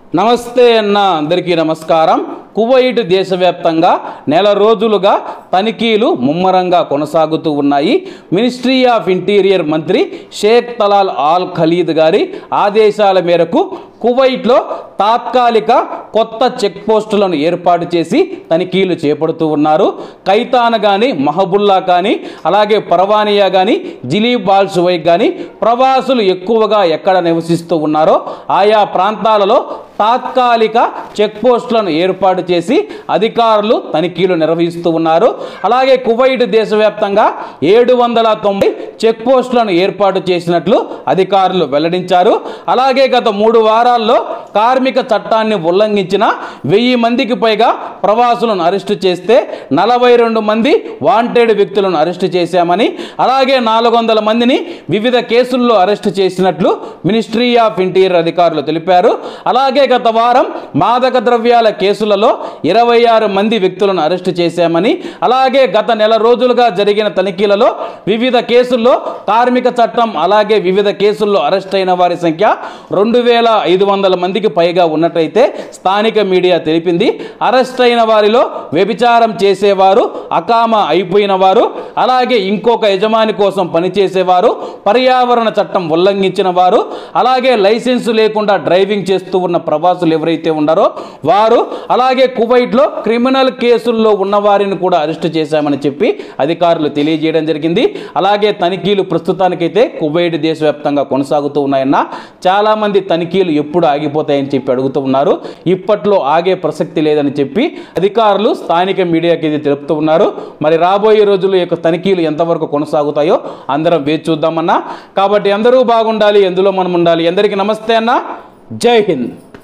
నమస్తే అన్న అందరికీ నమస్కారం కువైట్ దేశవ్యాప్తంగా నెల రోజులుగా తనిఖీలు ముమ్మరంగా కొనసాగుతూ ఉన్నాయి మినిస్ట్రీ ఆఫ్ ఇంటీరియర్ మంత్రి షేక్ తలాల్ ఆల్ ఖలీద్ గారి ఆదేశాల మేరకు కువైట్లో తాత్కాలిక కొత్త చెక్ పోస్టులను ఏర్పాటు చేసి తనిఖీలు చేపడుతూ ఉన్నారు కైతాన్ కానీ మహబుల్లా కానీ అలాగే పర్వానియా కానీ జిలీబ్ బాల్సువై కానీ ప్రవాసులు ఎక్కువగా ఎక్కడ నివసిస్తూ ఉన్నారో ఆయా ప్రాంతాలలో తాత్కాలిక చెక్ పోస్టులను ఏర్పాటు చేసి అధికారులు తనిఖీలు నిర్వహిస్తూ ఉన్నారు అలాగే కువైట్ దేశవ్యాప్తంగా ఏడు వందల తొంభై చెక్ పోస్టులను ఏర్పాటు చేసినట్లు అధికారులు వెల్లడించారు అలాగే గత మూడు వారాల్లో కార్మిక చట్టాన్ని ఉల్లంఘించిన వెయ్యి మందికి పైగా ప్రవాసులను అరెస్టు చేస్తే నలభై రెండు మంది వాంటెడ్ వ్యక్తులను అరెస్టు చేశామని అలాగే నాలుగు వందల మందిని వివిధ కేసుల్లో అరెస్టు చేసినట్లు మినిస్ట్రీ ఆఫ్ ఇంటీరియర్ అధికారులు తెలిపారు అలాగే గత వారం మాదక ద్రవ్యాల కేసులలో ఇరవై ఆరు మంది వ్యక్తులను అరెస్టు చేశామని అలాగే గత నెల రోజులుగా జరిగిన తనిఖీలలో వివిధ కేసుల్లో కార్మిక చట్టం అలాగే వివిధ కేసుల్లో అరెస్ట్ అయిన వారి సంఖ్య రెండు వేల ఐదు వందల మందికి పైగా ఉన్నట్టయితే స్థానిక మీడియా తెలిపింది అరెస్ట్ అయిన వారిలో వ్యభిచారం చేసేవారు అకామ అయిపోయిన వారు అలాగే ఇంకొక యజమాని కోసం పనిచేసేవారు పర్యావరణ చట్టం ఉల్లంఘించిన వారు అలాగే లైసెన్సు లేకుండా డ్రైవింగ్ చేస్తూ ఉన్న ప్రవాసులు ఎవరైతే ఉన్నారో వారు అలాగే కువైట్లో క్రిమినల్ కేసుల్లో ఉన్న వారిని కూడా అరెస్ట్ చేశామని చెప్పి అధికారులు తెలియజేయడం జరిగింది అలాగే తనిఖీలు ప్రస్తుతానికైతే కువైట్ దేశవ్యాప్తంగా కొనసాగుతూ ఉన్నాయన్న చాలామంది తనిఖీలు ఎప్పుడు ఆగిపోతాయని చెప్పి అడుగుతూ ఉన్నారు ఇప్పట్లో ఆగే ప్రసక్తి లేదని చెప్పి అధికారులు స్థానిక మీడియాకి ఇది తెలుపుతూ ఉన్నారు మరి రాబోయే రోజుల్లో ఈ యొక్క తనిఖీలు ఎంతవరకు కొనసాగుతాయో అందరం వేచి చూద్దామన్నా కాబట్టి అందరూ బాగుండాలి ఎందులో మనం ఉండాలి అందరికీ నమస్తే అన్న జై హింద్